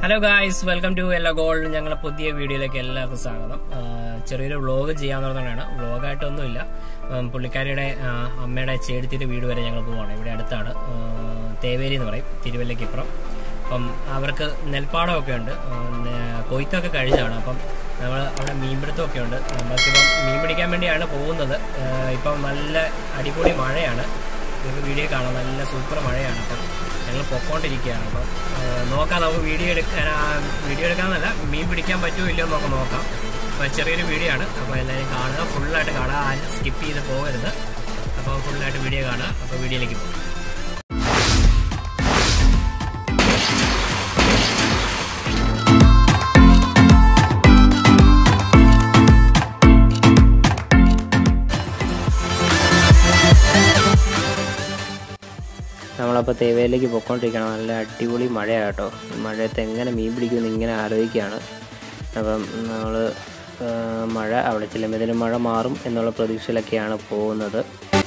hello guys welcome to എല്ലാ gold ഞങ്ങളുടെ പുതിയ വീഡിയോയിലേക്ക് എല്ലാവർക്കും സ്വാഗതം ആ, ചെറിയൊരു വ്ളോഗ് ചെയ്യാവുന്നതാണ് വ്ളോഗായിട്ടൊന്നുമില്ല ഉം, പുള്ളിക്കാരിയുടെ ആ, അമ്മയുടെ ചേടുത്തിയുടെ വീട് വരെ ഞങ്ങൾ പോവാണ് ഇവിടെ അടുത്താണ് ആ, തേവേരി എന്ന് പറയും തിരുവല്ലയ്ക്കിപ്പുറം അപ്പം അവർക്ക് നെൽപ്പാടമൊക്കെ ഉണ്ട് ആ, നെ- കൊയ്ത്തൊക്കെ കഴിഞ്ഞാണ് അപ്പം നമ്മൾ അവിടെ മീൻപിടുത്തമൊക്കെ ഉണ്ട് നമ്മൾക്കിപ്പം മീൻ പിടിക്കാൻ വേണ്ടിയാണ് പോകുന്നത് ആ, ഇപ്പം നല്ല അടിപൊളി മഴയാണ് നിങ്ങൾക്ക് വീഡിയോ കാണാം നല്ല സൂപ്പർ മഴയാണ് അപ്പം ഞങ്ങൾ പൊക്കോണ്ടിരിക്കുകയാണ് അപ്പം ആ, നോക്കാം നമുക്ക് വീഡിയോ എടുക്കാൻ ആ, വീഡിയോ എടുക്കാമെന്നല്ല മീൻ പിടിക്കാൻ പറ്റുമോ ഇല്ലയോ എന്നൊക്കെ നോക്കാം അപ്പോൾ ചെറിയൊരു വീഡിയോ ആണ് അപ്പോൾ എല്ലാവരും കാണുക ഫുള്ളായിട്ട് കാണുക ആരും സ്കിപ്പ് ചെയ്ത് പോകരുത് അപ്പോൾ ഫുള്ളായിട്ട് വീഡിയോ കാണുക അപ്പോൾ വീഡിയോയിലേക്ക് പോകും നമ്മളപ്പോൾ തേവയിലേക്ക് പൊയ്ക്കൊണ്ടിരിക്കണം നല്ല അടിപൊളി മഴയാണ് കേട്ടോ ഈ മഴയത്ത് എങ്ങനെ മീൻ പിടിക്കുമെന്ന് ഇങ്ങനെ ആലോചിക്കുകയാണ് അപ്പം നമ്മൾ മഴ അവിടെ ചെല്ലുമ്പോഴത്തേനും മഴ മാറും എന്നുള്ള പ്രതീക്ഷയിലൊക്കെയാണ് പോകുന്നത്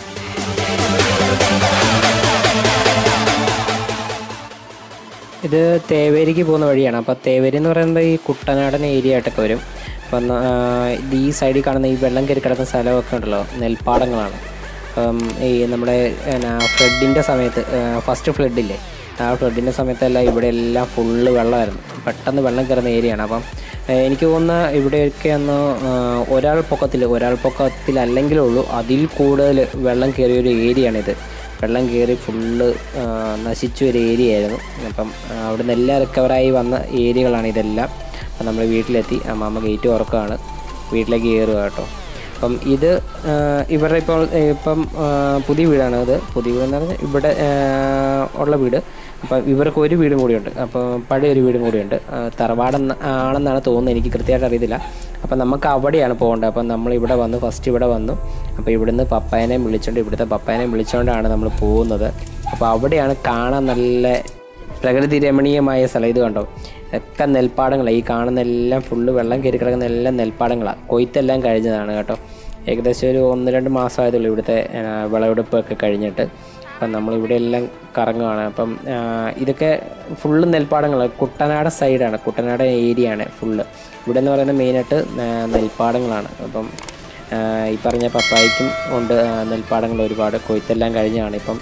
ഇത് തേവേരിക്ക് പോകുന്ന വഴിയാണ് അപ്പോൾ തേവേരി എന്ന് പറയുന്നത് ഈ കുട്ടനാടൻ ഏരിയ ആയിട്ടൊക്കെ വരും അപ്പം ആ, ഇത് ഈ സൈഡിൽ കാണുന്ന ഈ വെള്ളം കയറി കിടക്കുന്ന സ്ഥലമൊക്കെ ഉണ്ടല്ലോ നെൽപ്പാടങ്ങളാണ് അപ്പം ഈ നമ്മുടെ ഫ്ലഡിൻ്റെ സമയത്ത് ഫസ്റ്റ് ഫ്ലഡില്ലേ ആ ഫ്ലഡിൻ്റെ സമയത്തെല്ലാം ഇവിടെ എല്ലാം ഫുള്ള് വെള്ളമായിരുന്നു പെട്ടെന്ന് വെള്ളം കയറുന്ന ഏരിയയാണ് അപ്പം ആ, എനിക്ക് തോന്നുന്ന ഇവിടെയൊക്കെ ഒന്ന് ആ, ഒരാൾ പൊക്കത്തിൽ ഒരാൾ പൊക്കത്തിലല്ലെങ്കിലേ ഉള്ളൂ അതിൽ കൂടുതൽ വെള്ളം കയറിയ ഒരു ഏരിയയാണിത് വെള്ളം കയറി ഫുള്ള് നശിച്ച ഒരു ഏരിയ ആയിരുന്നു അപ്പം ആ, അവിടുന്ന് എല്ലാം റിക്കവറായി വന്ന ഏരിയകളാണ് ഇതെല്ലാം അപ്പം നമ്മൾ വീട്ടിലെത്തി അമ്മാമ്മ ഗേറ്റ് തുറക്കുകയാണ് വീട്ടിലേക്ക് കയറുക കേട്ടോ അപ്പം ഇത് ആ, ഇവരുടെ ഇപ്പോൾ ഇപ്പം ആ, പുതിയ വീടാണ് അത് പുതിയ വീടെന്ന് പറഞ്ഞാൽ ഇവിടെ ആ, ഉള്ള വീട് അപ്പം ഇവർക്ക് ഒരു വീടും കൂടിയുണ്ട് അപ്പോൾ പഴയ ഒരു വീടും കൂടിയുണ്ട് ആ, തറവാടെന്ന് ആണെന്നാണ് തോന്നുന്നത് എനിക്ക് കൃത്യമായിട്ട് അറിയത്തില്ല അപ്പം നമുക്ക് അവിടെയാണ് പോകേണ്ടത് അപ്പം നമ്മൾ ഇവിടെ വന്നു ഫസ്റ്റ് ഇവിടെ വന്നു അപ്പോൾ ഇവിടുന്ന് പപ്പായനെയും വിളിച്ചുകൊണ്ട് ഇവിടുത്തെ പപ്പായനെയും വിളിച്ചുകൊണ്ടാണ് നമ്മൾ പോകുന്നത് അപ്പോൾ അവിടെയാണ് കാണാൻ നല്ല പ്രകൃതി രമണീയമായ സ്ഥലം ഇത് കണ്ടോ ഒക്കെ നെൽപ്പാടങ്ങളാണ് ഈ കാണുന്ന എല്ലാം ഫുള്ള് വെള്ളം കയറി കിടക്കുന്ന എല്ലാം നെൽപ്പാടങ്ങളാണ് കൊയ്ത്തെല്ലാം കഴിഞ്ഞതാണ് കേട്ടോ ഏകദേശം ഒരു ഒന്ന് രണ്ട് മാസമായതുള്ളൂ ഇവിടുത്തെ ആ, വിളവെടുപ്പൊക്കെ കഴിഞ്ഞിട്ട് അപ്പം നമ്മളിവിടെ എല്ലാം കറങ്ങുകയാണ് അപ്പം ആ, ഇതൊക്കെ ഫുള്ള് നെൽപ്പാടങ്ങളാണ് കുട്ടനാട് സൈഡാണ് കുട്ടനാട് ഏരിയ ആണ് ഫുള്ള് ഇവിടെ എന്ന് പറയുന്നത് മെയിനായിട്ട് നെ- നെൽപ്പാടങ്ങളാണ് അപ്പം ആ, ഈ പറഞ്ഞ പപ്പായ്ക്കും ഉണ്ട് ആ, നെൽപ്പാടങ്ങൾ ഒരുപാട് കൊയ്ത്തെല്ലാം കഴിഞ്ഞാണ് ഇപ്പം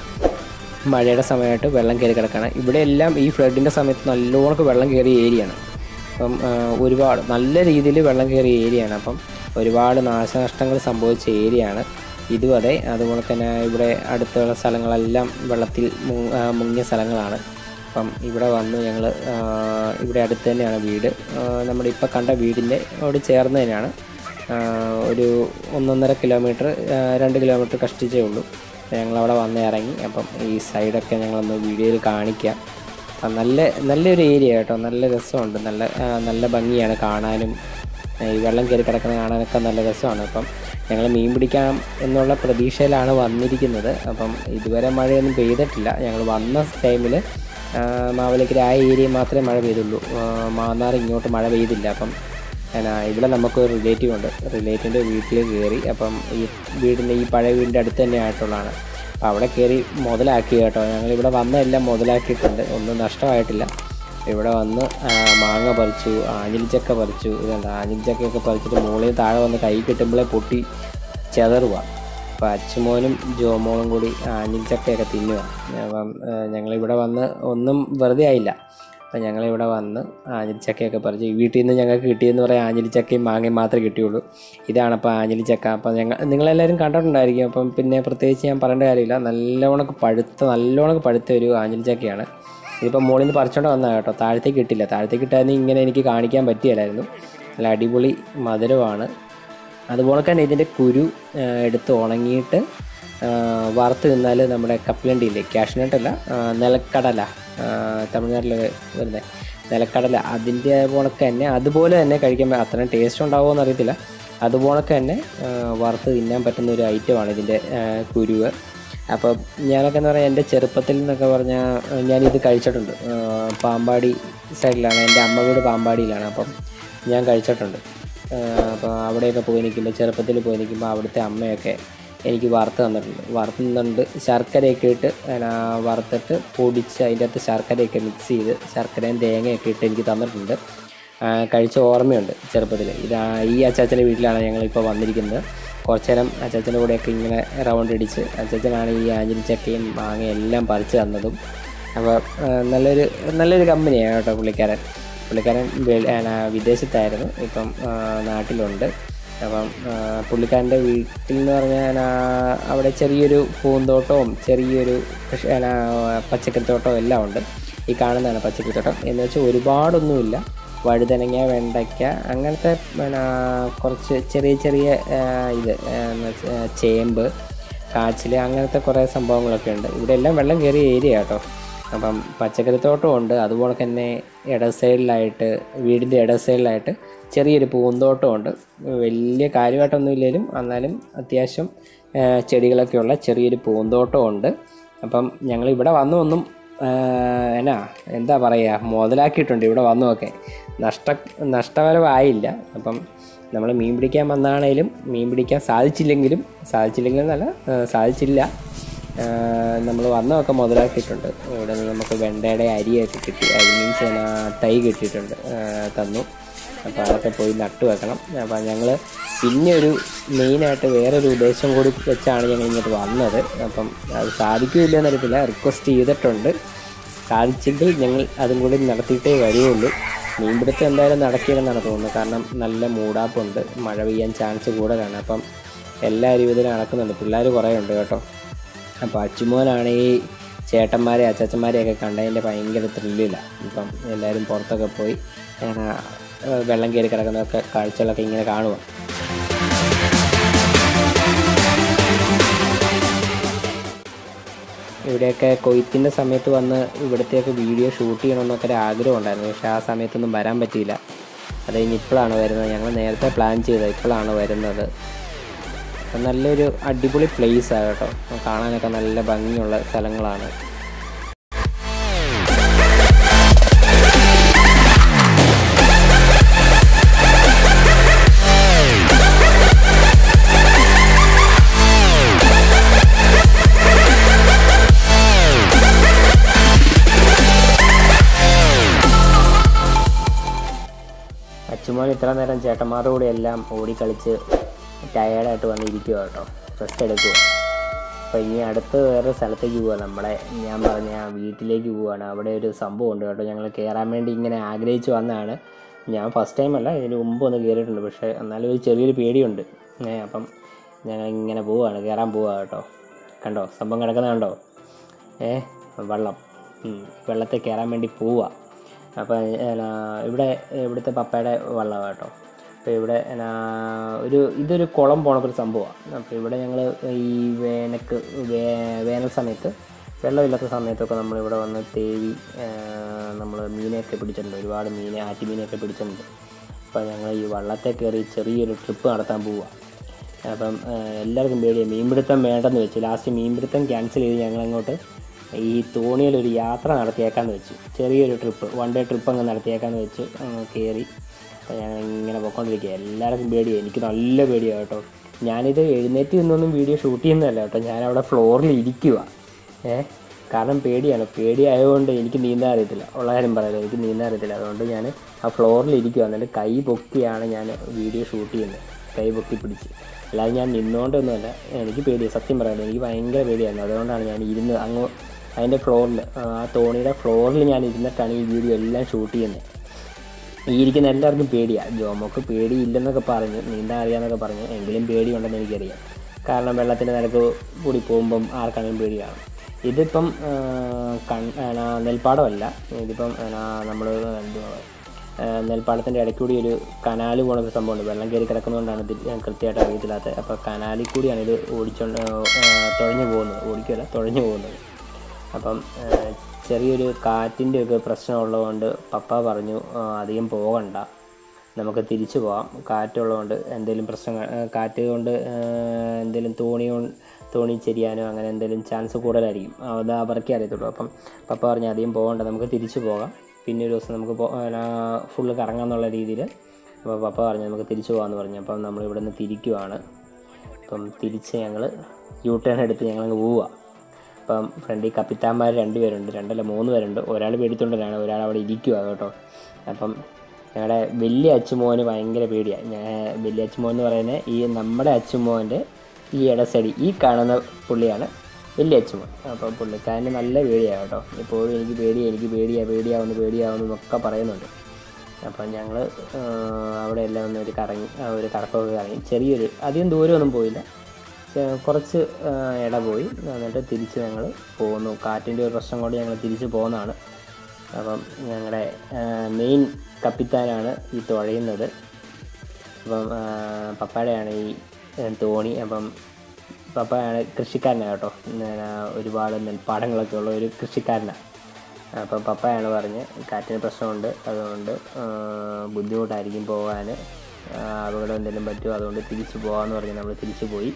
മഴയുടെ സമയമായിട്ട് വെള്ളം കയറി കിടക്കുകയാണ് ഇവിടെ എല്ലാം ഈ ഫ്ലഡിൻ്റെ സമയത്ത് നല്ലോണം വെള്ളം കയറിയ ഏരിയയാണ് അപ്പം ആ, ഒരുപാട് നല്ല രീതിയിൽ വെള്ളം കയറിയ ഏരിയയാണ് അപ്പം ഒരുപാട് നാശനഷ്ടങ്ങൾ സംഭവിച്ച ഏരിയയാണ് ഇതും അതെ അതുപോലെ തന്നെ ഇവിടെ അടുത്തുള്ള സ്ഥലങ്ങളെല്ലാം വെള്ളത്തിൽ മുങ്ങ- ആ, മുങ്ങിയ സ്ഥലങ്ങളാണ് അപ്പം ഇവിടെ വന്ന് ഞങ്ങൾ ഇവിടെ അടുത്ത് തന്നെയാണ് വീട് ആ, നമ്മുടെ ഇപ്പോൾ കണ്ട വീടിൻ്റെ അവിടെ ചേർന്ന് തന്നെയാണ് ആ, ഒരു ഒന്നൊന്നര കിലോമീറ്റർ ആ, രണ്ട് കിലോമീറ്റർ കഷ്ടിച്ചേ ഉള്ളൂ ഞങ്ങളവിടെ വന്ന് ഇറങ്ങി അപ്പം ഈ സൈഡൊക്കെ ഞങ്ങളൊന്ന് വീഡിയോയിൽ കാണിക്കാം അപ്പം നല്ല നല്ലൊരു ഏരിയ കേട്ടോ നല്ല രസമുണ്ട് നല്ല ആ, നല്ല ഭംഗിയാണ് കാണാനും ഈ വെള്ളം കയറി കിടക്കുന്ന കാണാനൊക്കെ നല്ല രസമാണ് അപ്പം ഞങ്ങൾ മീൻ പിടിക്കാം എന്നുള്ള പ്രതീക്ഷയിലാണ് വന്നിരിക്കുന്നത് അപ്പം ഇതുവരെ മഴയൊന്നും പെയ്തിട്ടില്ല ഞങ്ങൾ വന്ന ടൈമിൽ മാവലിക്കര ആ ഏരിയ മാത്രമേ മഴ പെയ്തുള്ളൂ ആ, മാന്നാർ ഇങ്ങോട്ട് മഴ പെയ്തില്ല അപ്പം എന്നാ ഇവിടെ നമുക്ക് റിലേറ്റീവ് ഉണ്ട് റിലേറ്റീവിൻ്റെ വീട്ടിൽ കയറി അപ്പം ഈ വീടിൻ്റെ ഈ പഴയ വീടിൻ്റെ അടുത്ത് തന്നെ ആയിട്ടുള്ളതാണ് അപ്പം അവിടെ കയറി മുതലാക്കി കേട്ടോ ഞങ്ങളിവിടെ വന്ന എല്ലാം മുതലാക്കിയിട്ടുണ്ട് ഒന്നും നഷ്ടമായിട്ടില്ല ഇവിടെ വന്ന് ആ, മാങ്ങ പറിച്ചു ആഞ്ഞിലിച്ചക്ക പറിച്ചു ഇതുണ്ട് ആഞ്ഞിലിച്ചക്കയൊക്കെ പറിച്ചിട്ട് മുകളിൽ താഴെ വന്ന് കൈ കിട്ടുമ്പോഴേ പൊട്ടി ചെതറുക അപ്പോൾ അച്ചുമോനും ജോമോളും കൂടി ആഞ്ഞിലിച്ചക്കയൊക്കെ തിന്നുക അപ്പം ആ, ഞങ്ങളിവിടെ വന്ന് ഒന്നും വെറുതെ ആയില്ല അപ്പം ഞങ്ങളിവിടെ വന്ന് ആഞ്ഞിലിച്ചക്കയൊക്കെ പറിച്ച് ഈ വീട്ടിൽ നിന്ന് ഞങ്ങൾക്ക് കിട്ടിയെന്ന് പറയാൻ ആഞ്ഞിലിച്ചക്കയും മാങ്ങയും മാത്രമേ കിട്ടിയുള്ളൂ ഇതാണ് അപ്പോൾ ആഞ്ഞിലിച്ചക്ക അപ്പം ഞങ്ങൾ നിങ്ങളെല്ലാവരും കണ്ടിട്ടുണ്ടായിരിക്കും അപ്പം പിന്നെ പ്രത്യേകിച്ച് ഞാൻ പറയേണ്ട കാര്യമില്ല നല്ലോണം പഴുത്ത നല്ലോണം പഴുത്ത ഒരു ആഞ്ഞിലിച്ചക്കയാണ് ഇതിപ്പോൾ മുകളിൽ നിന്ന് പറിച്ചോണ്ട് വന്നതാണ് കേട്ടോ താഴത്തേക്ക് കിട്ടില്ല താഴത്തേക്ക് കിട്ടാതെ ഇങ്ങനെ എനിക്ക് കാണിക്കാൻ പറ്റിയല്ലായിരുന്നു നല്ല അടിപൊളി മധുരമാണ് അതുപോലെ തന്നെ ഇതിൻ്റെ കുരു ആ, എടുത്ത് ഉണങ്ങിയിട്ട് ആ, വറുത്ത് തിന്നാൽ നമ്മുടെ കപ്പലണ്ടിയില്ലേ കാഷ്നട്ടല്ല നിലക്കടല ആ, തമിഴ്നാട്ടിൽ വരുന്നത് നിലക്കടല അതിൻ്റെ പോണക്ക് തന്നെ അതുപോലെ തന്നെ കഴിക്കാൻ അത്രയും ടേസ്റ്റ് ഉണ്ടാവുമോ എന്നറിയത്തില്ല അതുപോലൊക്കെ തന്നെ ആ, വറുത്ത് തിന്നാൻ പറ്റുന്ന ഒരു ഐറ്റമാണ് ഇതിൻ്റെ ആ, കുരുവ് അപ്പം ഞാനൊക്കെ എന്ന് പറഞ്ഞാൽ എൻ്റെ ചെറുപ്പത്തിൽ എന്നൊക്കെ പറഞ്ഞാൽ ഞാനിത് കഴിച്ചിട്ടുണ്ട് ആ, പാമ്പാടി സൈഡിലാണ് എൻ്റെ അമ്മ വീട് പാമ്പാടിയിലാണ് അപ്പം ഞാൻ കഴിച്ചിട്ടുണ്ട് അപ്പോൾ അവിടെയൊക്കെ പോയി നിൽക്കുമ്പോൾ ചെറുപ്പത്തിൽ പോയി നിൽക്കുമ്പോൾ അവിടുത്തെ അമ്മയൊക്കെ എനിക്ക് വറുത്ത് തന്നിട്ടുണ്ട് വറുത്ത് തന്നിട്ടുണ്ട് ശർക്കരയൊക്കെ ഇട്ട് എന്നാ വറുത്തിട്ട് പൊടിച്ച് അതിൻ്റെ അകത്ത് ശർക്കരയൊക്കെ മിക്സ് ചെയ്ത് ശർക്കരയും തേങ്ങയൊക്കെ ഇട്ട് എനിക്ക് തന്നിട്ടുണ്ട് ആ, കഴിച്ച ഓർമ്മയുണ്ട് ചെറുപ്പത്തിൽ ഇതാ ഈ അച്ചാച്ചൻ്റെ വീട്ടിലാണ് ഞങ്ങളിപ്പോൾ വന്നിരിക്കുന്നത് കുറച്ച് നേരം അച്ചാച്ചൻ്റെ കൂടെയൊക്കെ ഇങ്ങനെ റൗണ്ട് അടിച്ച് അച്ചാച്ചനാണ് ഈ ആഞ്ഞിലി ചക്കയും മാങ്ങയും എല്ലാം പറിച്ച് തന്നതും അപ്പോൾ ആ, നല്ലൊരു നല്ലൊരു കമ്പനിയാണ് കേട്ടോ പുള്ളിക്കാരൻ പുള്ളിക്കാരൻ വെ- ആണ് വിദേശത്തായിരുന്നു ഇപ്പം ആ, നാട്ടിലുണ്ട് അപ്പം ആ, പുള്ളിക്കാരൻ്റെ വീട്ടിൽ എന്ന് പറഞ്ഞാൽ ആ, അവിടെ ചെറിയൊരു പൂന്തോട്ടവും ചെറിയൊരു കൃഷി ആ, പച്ചക്കറിത്തോട്ടവും എല്ലാം ഉണ്ട് ഈ കാണുന്നതാണ് പച്ചക്കറിത്തോട്ടം എന്ന് വെച്ചാൽ ഒരുപാടൊന്നുമില്ല വഴുതനങ്ങ വെണ്ടയ്ക്ക അങ്ങനത്തെ പിന്നെ കുറച്ച് ചെറിയ ചെറിയ ആ, ഇത് ആ, എന്ന് വെച്ചാ ചേമ്പ് കാച്ചിൽ അങ്ങനത്തെ കുറേ സംഭവങ്ങളൊക്കെ ഉണ്ട് ഇവിടെ എല്ലാം വെള്ളം കയറിയ ഏരിയ കേട്ടോ അപ്പം പച്ചക്കറിത്തോട്ടം ഉണ്ട് അതുപോലെ തന്നെ ഇട സൈഡിലായിട്ട് വീടിൻ്റെ ഇട സൈഡിലായിട്ട് ചെറിയൊരു പൂന്തോട്ടമുണ്ട് വലിയ കാര്യമായിട്ടൊന്നും ഇല്ലെങ്കിലും എന്നാലും അത്യാവശ്യം ആ, ചെടികളൊക്കെയുള്ള ചെറിയൊരു പൂന്തോട്ടമുണ്ട് അപ്പം ഞങ്ങൾ ഇവിടെ വന്നു ഒന്നും ആ, എന്നാ എന്താ പറയുക മുതലാക്കിയിട്ടുണ്ട് ഇവിടെ വന്നുമൊക്കെ നഷ്ട നഷ്ടപരമായില്ല അപ്പം നമ്മൾ മീൻ പിടിക്കാൻ വന്നാണേലും മീൻ പിടിക്കാൻ സാധിച്ചില്ലെങ്കിലും സാധിച്ചില്ലെങ്കിലും എന്നല്ല ആ, സാധിച്ചില്ല നമ്മൾ വന്നതൊക്കെ മുതലാക്കിയിട്ടുണ്ട് ഇവിടെ നിന്ന് നമുക്ക് വെണ്ടയുടെ അരിയൊക്കെ കിട്ടി അരി മീൻസ് തൈ കിട്ടിയിട്ടുണ്ട് ആ, തന്നു അപ്പോൾ അതൊക്കെ പോയി നട്ടു വെക്കണം അപ്പോൾ ഞങ്ങൾ പിന്നെ ഒരു മെയിനായിട്ട് വേറൊരു ഉദ്ദേശം കൂടി വെച്ചാണ് ഞങ്ങൾ ഇങ്ങോട്ട് വന്നത് അപ്പം അത് സാധിക്കില്ല എന്നറിയത്തില്ല റിക്വസ്റ്റ് ചെയ്തിട്ടുണ്ട് സാധിച്ചെങ്കിൽ ഞങ്ങൾ അതും കൂടി നടത്തിയിട്ടേ വരികയുള്ളൂ മീൻപിടുത്തം എന്തായാലും നടക്കില്ലെന്നാണ് തോന്നുന്നത് കാരണം നല്ല മൂടാപ്പുണ്ട് മഴ പെയ്യാൻ ചാൻസ് കൂടുതലാണ് അപ്പം എല്ലാവരും ഇതിൽ നടക്കുന്നുണ്ട് പിള്ളേർ കുറേ ഉണ്ട് കേട്ടോ അപ്പോൾ അച്ചുമോനാണെങ്കിൽ ചേട്ടന്മാരെ അച്ചാച്ചന്മാരെയൊക്കെ കണ്ടതിൻ്റെ ഭയങ്കര ത്രില്ലില്ല ഇപ്പം എല്ലാവരും പുറത്തൊക്കെ പോയി ആ, വെള്ളം കയറി കിടക്കുന്നതൊക്കെ കാഴ്ചകളൊക്കെ ഇങ്ങനെ കാണുക ഇവിടെയൊക്കെ കൊയ്ത്തിൻ്റെ സമയത്ത് വന്ന് ഇവിടത്തെയൊക്കെ വീഡിയോ ഷൂട്ട് ചെയ്യണമെന്നൊക്കെ ഒരു ആഗ്രഹം ഉണ്ടായിരുന്നു പക്ഷേ ആ സമയത്തൊന്നും വരാൻ പറ്റിയില്ല അത് കഴിഞ്ഞ് ഇപ്പോഴാണ് വരുന്നത് ഞങ്ങൾ നേരത്തെ പ്ലാൻ ചെയ്തത് ഇപ്പോഴാണ് വരുന്നത് അപ്പം നല്ലൊരു അടിപൊളി പ്ലേസ് ആണ് കേട്ടോ കാണാനൊക്കെ നല്ല ഭംഗിയുള്ള സ്ഥലങ്ങളാണ് അച്ചുമോൻ ഇത്ര നേരം ചേട്ടന്മാരുടെ കൂടെ എല്ലാം ഓടിക്കളിച്ച് ടയേർഡായിട്ട് വന്നിരിക്കുക കേട്ടോ റെസ്റ്റ് എടുക്കുക അപ്പോൾ ഇനി അടുത്ത് വേറെ സ്ഥലത്തേക്ക് പോവുക നമ്മളെ ഞാൻ പറഞ്ഞ ആ വീട്ടിലേക്ക് പോവുകയാണ് അവിടെ ഒരു സംഭവം ഉണ്ട് കേട്ടോ ഞങ്ങൾ കയറാൻ വേണ്ടി ഇങ്ങനെ ആഗ്രഹിച്ച് വന്നതാണ് ഞാൻ ഫസ്റ്റ് ടൈം അല്ല ഇതിന് മുമ്പ് ഒന്ന് കയറിയിട്ടുണ്ട് പക്ഷേ എന്നാലും ഒരു ചെറിയൊരു പേടിയുണ്ട് ഏ അപ്പം ഞങ്ങൾ ഇങ്ങനെ പോവുകയാണ് കയറാൻ പോവുക കേട്ടോ കണ്ടോ സംഭവം കിടക്കുന്നത് കണ്ടോ ഏ വെള്ളം ഉം, വെള്ളത്തിൽ കയറാൻ വേണ്ടി പോവുക അപ്പോൾ എന്നാ, ഇവിടെ ഇവിടുത്തെ പപ്പയുടെ വെള്ളമാണ് കേട്ടോ അപ്പോൾ ഇവിടെ എന്നാ, ഒരു ഇതൊരു കുളം പോണൊരു സംഭവമാണ് അപ്പോൾ ഇവിടെ ഞങ്ങൾ ഈ വേനക്ക് വേ വേനൽ സമയത്ത് വെള്ളമില്ലാത്ത സമയത്തൊക്കെ നമ്മളിവിടെ വന്ന് തേവി നമ്മൾ മീനെയൊക്കെ പിടിച്ചിട്ടുണ്ട് ഒരുപാട് മീനെ ആറ്റുമീനെയൊക്കെ പിടിച്ചിട്ടുണ്ട് അപ്പോൾ ഞങ്ങൾ ഈ വള്ളത്തെ കയറി ചെറിയൊരു ട്രിപ്പ് നടത്താൻ പോവുക അപ്പം ആ, എല്ലാവർക്കും പേടിയാണ് മീൻപിടുത്തം വേണ്ടെന്ന് വെച്ചു ലാസ്റ്റ് മീൻപിടുത്തം ക്യാൻസൽ ചെയ്ത് ഞങ്ങളങ്ങോട്ട് ഈ തോണിയിലൊരു യാത്ര നടത്തിയേക്കാന്ന് വെച്ചു ചെറിയൊരു ട്രിപ്പ് വൺ ഡേ ട്രിപ്പ് അങ്ങ് നടത്തിയേക്കാന്ന് വെച്ച് അങ്ങ് കയറി അപ്പോൾ ഞങ്ങൾ ഇങ്ങനെ പോയിക്കൊണ്ടിരിക്കുക എല്ലാവർക്കും പേടിയാണ് എനിക്ക് നല്ല പേടിയാണ് കേട്ടോ ഞാനിത് എഴുന്നേറ്റ് നിന്നൊന്നും വീഡിയോ ഷൂട്ട് ചെയ്യുന്നതല്ല കേട്ടോ ഞാനവിടെ ഫ്ലോറിൽ ഇരിക്കുക ഏ കാരണം പേടിയാണ് പേടിയായതുകൊണ്ട് എനിക്ക് നീന്താൻ അറിയത്തില്ല ഉള്ള കാര്യം പറയാലോ എനിക്ക് നീന്താൻ അറിയത്തില്ല അതുകൊണ്ട് ഞാൻ ആ ഫ്ലോറിൽ ഇരിക്കുക എന്നിട്ട് കൈ പൊക്കിയാണ് ഞാൻ വീഡിയോ ഷൂട്ട് ചെയ്യുന്നത് കൈ പൊക്കി പിടിച്ച് അല്ലാതെ ഞാൻ നിന്നുകൊണ്ടൊന്നുമല്ല എനിക്ക് പേടിയാണ് സത്യം പറയാലോ എനിക്ക് ഭയങ്കര പേടിയായിരുന്നു അതുകൊണ്ടാണ് ഞാൻ ഇരുന്ന് അങ്ങ് അതിൻ്റെ ഫ്ലോറിൽ ആ തോണിയുടെ ഫ്ലോറിൽ ഞാൻ ഇരുന്നിട്ടാണ് ഈ വീഡിയോ എല്ലാം ഷൂട്ട് ചെയ്യുന്നത് ഈ ഇരിക്കുന്ന എല്ലാവർക്കും പേടിയാണ് ജോമോക്ക് പേടിയില്ലെന്നൊക്കെ പറഞ്ഞു നീന്താൻ അറിയാമെന്നൊക്കെ പറഞ്ഞു എങ്കിലും പേടിയുണ്ടെന്ന് എനിക്കറിയാം കാരണം വെള്ളത്തിൻ്റെ നിരക്ക് കൂടി പോകുമ്പം ആർക്കാണെങ്കിലും പേടിയാണ് ഇതിപ്പം ആ, കൺ എന്നാ, നെൽപ്പാടമല്ല ഇതിപ്പം നമ്മൾ എന്തുവാ ആ, നെൽപ്പാടത്തിൻ്റെ ഇടയ്ക്ക് കൂടി ഒരു കനാല് പോണ ഒരു സംഭവമുണ്ട് വെള്ളം കയറി കിടക്കുന്നതുകൊണ്ടാണ് ഇത് ഞാൻ കൃത്യമായിട്ട് അറിയത്തില്ലാത്തത് അപ്പോൾ കനാലിൽ കൂടിയാണ് ഇത് ഓടിച്ചോണ്ട് ആ, തുഴഞ്ഞു പോകുന്നത് ഓടിക്കുകയല്ല തുഴഞ്ഞു പോകുന്നത് അപ്പം ആ, ചെറിയൊരു കാറ്റിൻ്റെ ഒക്കെ പ്രശ്നമുള്ളതുകൊണ്ട് പപ്പ പറഞ്ഞു ആ, അധികം പോകണ്ട നമുക്ക് തിരിച്ചു പോകാം കാറ്റുള്ളതുകൊണ്ട് എന്തെങ്കിലും പ്രശ്നങ്ങൾ ആ, കാറ്റ് കൊണ്ട് എന്തെങ്കിലും തോണി കൊണ്ട് തോണി ചെരിയാനോ അങ്ങനെ എന്തെങ്കിലും ചാൻസ് കൂടുതലായിരിക്കും അത് അവർക്കേ അറിയത്തുള്ളൂ അപ്പം പപ്പ പറഞ്ഞു അധികം പോകണ്ട നമുക്ക് തിരിച്ചു പോകാം പിന്നെ ഒരു ദിവസം നമുക്ക് ഫുള്ള് കറങ്ങാമെന്നുള്ള രീതിയിൽ അപ്പോൾ പപ്പ പറഞ്ഞു നമുക്ക് തിരിച്ചു പോകാമെന്ന് പറഞ്ഞു അപ്പം നമ്മൾ ഇവിടെ നിന്ന് തിരിക്കുവാണ് അപ്പം തിരിച്ച് ഞങ്ങൾ യൂ ടേൺ എടുത്ത് ഞങ്ങളങ്ങ് പോവുക അപ്പം ഫ്രണ്ടിൽ കപ്പിത്താന്മാർ രണ്ട് പേരുണ്ട് രണ്ടല്ല മൂന്ന് പേരുണ്ട് ഒരാൾ പേടിത്തൊണ്ടനാണ് ഒരാൾ അവിടെ ഇരിക്കുക കേട്ടോ അപ്പം ഞങ്ങളുടെ വലിയ അച്ചുമോന് ഭയങ്കര പേടിയാണ് ഞാൻ വലിയ അച്ചുമോൻ എന്ന് പറയുന്നത് ഈ നമ്മുടെ അച്ചുമോൻ്റെ ഈ ഇടസടി ഈ കാണുന്ന പുള്ളിയാണ് വലിയ അച്ചുമോൻ അപ്പം പുള്ളിക്കാരന് നല്ല പേടിയാണ് കേട്ടോ എപ്പോഴും എനിക്ക് പേടിയാണ് എനിക്ക് പേടിയാണ് പേടിയാവുന്നു പേടിയാവുന്നു എന്നൊക്കെ പറയുന്നുണ്ട് അപ്പം ഞങ്ങൾ അവിടെ എല്ലാം ഒന്ന് ഒരു കറങ്ങി ആ, ഒരു കറക്കമൊക്കെ കറങ്ങി ചെറിയൊരു അധികം ദൂരമൊന്നും പോയില്ല ചെ- കുറച്ച് ആ, ഇട പോയി എന്നിട്ട് തിരിച്ച് ഞങ്ങൾ പോകുന്നു കാറ്റിൻ്റെ ഒരു പ്രശ്നം കൊണ്ട് ഞങ്ങൾ തിരിച്ച് പോകുന്നതാണ് അപ്പം ഞങ്ങളുടെ മെയിൻ കപ്പിത്താനാണ് ഈ തുഴയുന്നത് അപ്പം ആ, പപ്പായുടെയാണ് ഈ ഏ, തോണി അപ്പം പപ്പയാണ് കൃഷിക്കാരനാണ് കേട്ടോ ഞാൻ, ആ, ഒരുപാട് നെൽപ്പാടങ്ങളൊക്കെ ഉള്ള ഒരു കൃഷിക്കാരനാണ് അപ്പം പപ്പയാണ് പറഞ്ഞ് കാറ്റിന് പ്രശ്നമുണ്ട് അതുകൊണ്ട് ആ, ബുദ്ധിമുട്ടായിരിക്കും പോകാൻ ആ, അപകടം എന്തെങ്കിലും പറ്റുമോ അതുകൊണ്ട് തിരിച്ചു പോകാമെന്ന് പറഞ്ഞ് നമ്മൾ തിരിച്ചു പോയി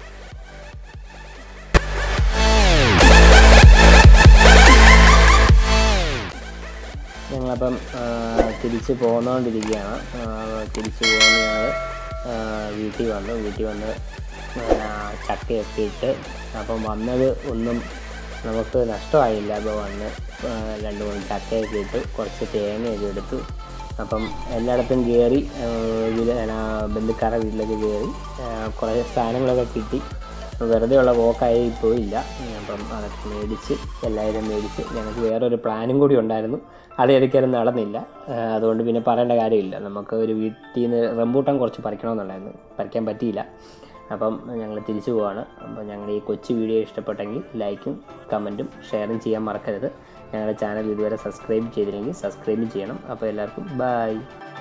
ഞങ്ങളപ്പം ആ, തിരിച്ച് പോന്നുകൊണ്ടിരിക്കുകയാണ് ആ, തിരിച്ച് പോകുന്ന ഞങ്ങൾ വീട്ടിൽ വന്നു വീട്ടിൽ വന്ന് ആ, ചക്കയൊക്കെ ഇട്ട് അപ്പം വന്നത് ഒന്നും നമുക്ക് നഷ്ടമായില്ല അപ്പോൾ വന്ന് ആ, രണ്ട് മൂന്ന് ചക്കയൊക്കെ ഇട്ട് കുറച്ച് തേങ്ങയൊക്കെ എടുത്തു അപ്പം എല്ലായിടത്തും കയറി ഇതിൽ ബന്ധുക്കാരുടെ വീട്ടിലൊക്കെ കയറി കുറേ സാധനങ്ങളൊക്കെ കിട്ടി വെറുതെ ഉള്ള പോക്കായി പോയില്ല അപ്പം അതൊക്കെ മേടിച്ച് എല്ലാവരും മേടിച്ച് ഞങ്ങൾക്ക് വേറൊരു പ്ലാനും കൂടി ഉണ്ടായിരുന്നു അത് ഇടയ്ക്കാരും നടന്നില്ല ആ, അതുകൊണ്ട് പിന്നെ പറയേണ്ട കാര്യമില്ല നമുക്ക് ഒരു വീട്ടിൽ നിന്ന് റംബൂട്ടാൻ കുറച്ച് പറിക്കണമെന്നുണ്ടായിരുന്നു പറിക്കാൻ പറ്റിയില്ല അപ്പം ഞങ്ങൾ തിരിച്ചു പോവാണ് അപ്പം ഞങ്ങളുടെ ഈ കൊച്ചു വീഡിയോ ഇഷ്ടപ്പെട്ടെങ്കിൽ ലൈക്കും കമൻറ്റും ഷെയറും ചെയ്യാൻ മറക്കരുത് ഞങ്ങളുടെ ചാനൽ ഇതുവരെ സബ്സ്ക്രൈബ് ചെയ്തില്ലെങ്കിൽ സബ്സ്ക്രൈബ് ചെയ്യണം അപ്പോൾ എല്ലാവർക്കും ബായ്